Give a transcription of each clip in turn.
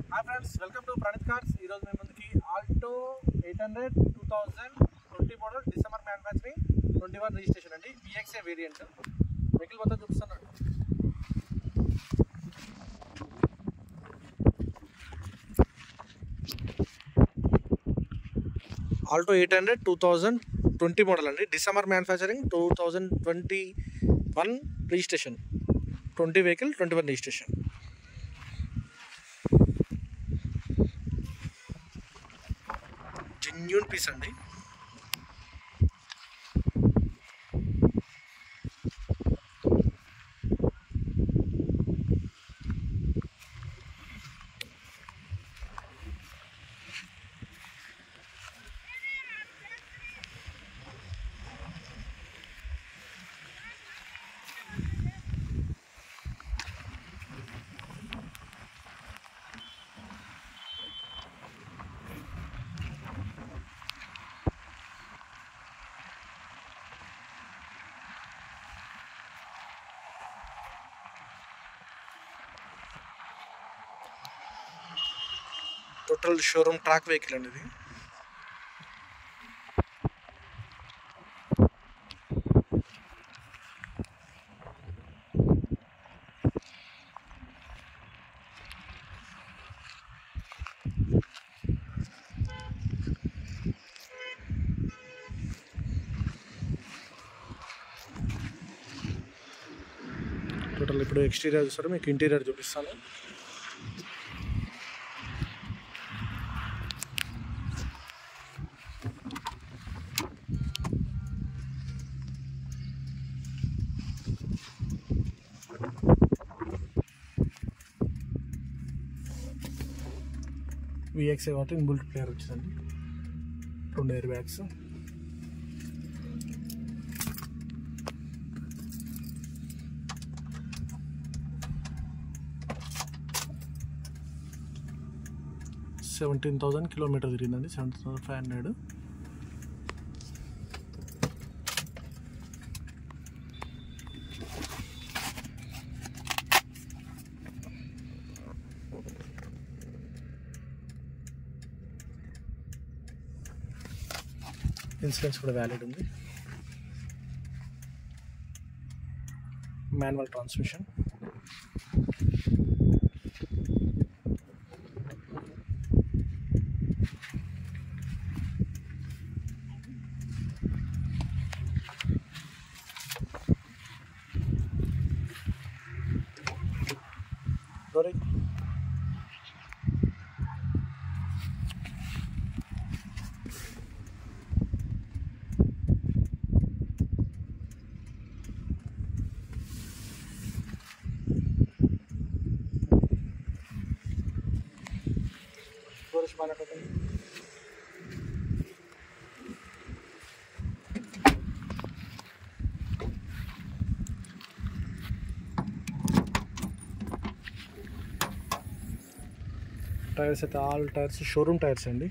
Hi friends welcome to Pranith cars ఈరోజు మేము ముందుకి Alto eight hundred two thousand twenty model December manufacturing twenty one registration అండి VXA variant vehicle మొత్తం చూపిస్తున్నాడు Alto eight hundred two thousand twenty model అండి December manufacturing two thousand twenty one registration twenty vehicle twenty one registration genuine piece అండి total showroom track vehicle అండి ఇది total ఇప్పుడు exterior చూస్తారు మీకు ఇంటీరియర్ చూపిస్తాను విఎక్సే కాబట్టి ఇన్బుల్ట్ ప్లేయర్ వచ్చిందండి రెండు air bags seventeen thousand kilometer తిరిగిందండి seventeen thousand five hundred insurance కూడా వ్యాలిడ్ ఉంది manual transmission Sorry. Barış bana kadar. Tyres అయితే ఆల్ టైర్స్ షోరూమ్ టైర్స్ అండి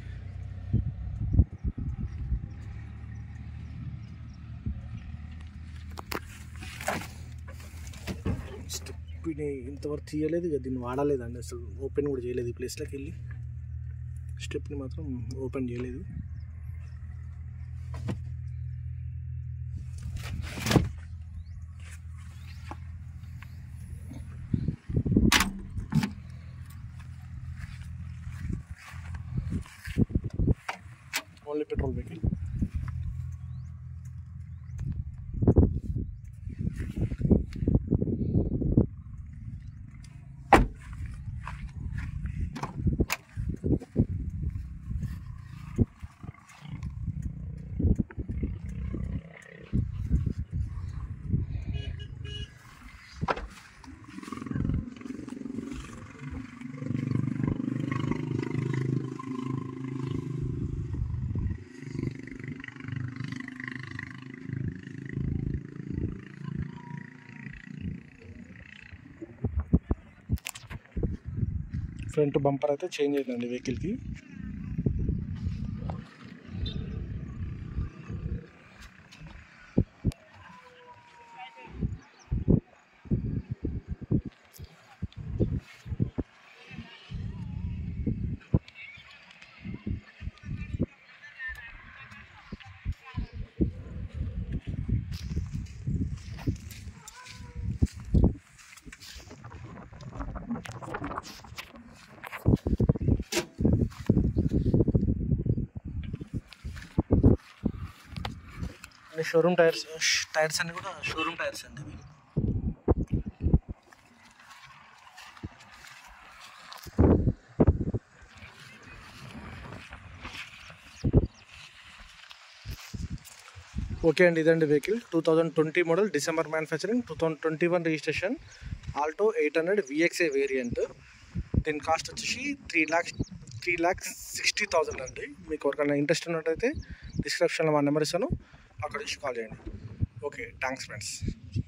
స్టెప్ని ఇంతవరకు తీయలేదు ఇక దీన్ని వాడలేదండి అసలు ఓపెన్ కూడా చేయలేదు ఈ ప్లేస్లోకి వెళ్ళి స్టెప్ని మాత్రం ఓపెన్ చేయలేదు only petrol vehicle front bumper అయితే చేంజ్ అయిందండి వెహికల్కి షోరూమ్ టైర్స్ టైర్స్ అన్ని కూడా షోరూమ్ టైర్స్ అండి ఇవి ఓకే అండి ఇదండి vehicle two thousand twenty model December manufacturing two thousand twenty one registration Alto eight hundred VXA variant దీని కాస్ట్ వచ్చేసి three lakhs three lakhs sixty thousand అండి మీకు ఎవరికైనా ఇంట్రెస్ట్ ఉన్నట్టయితే డిస్క్రిప్షన్లో మా నెంబర్ ఇస్తాను అక్కడ నుంచి కాల్ చేయండి ఓకే థ్యాంక్స్ ఫ్రెండ్స్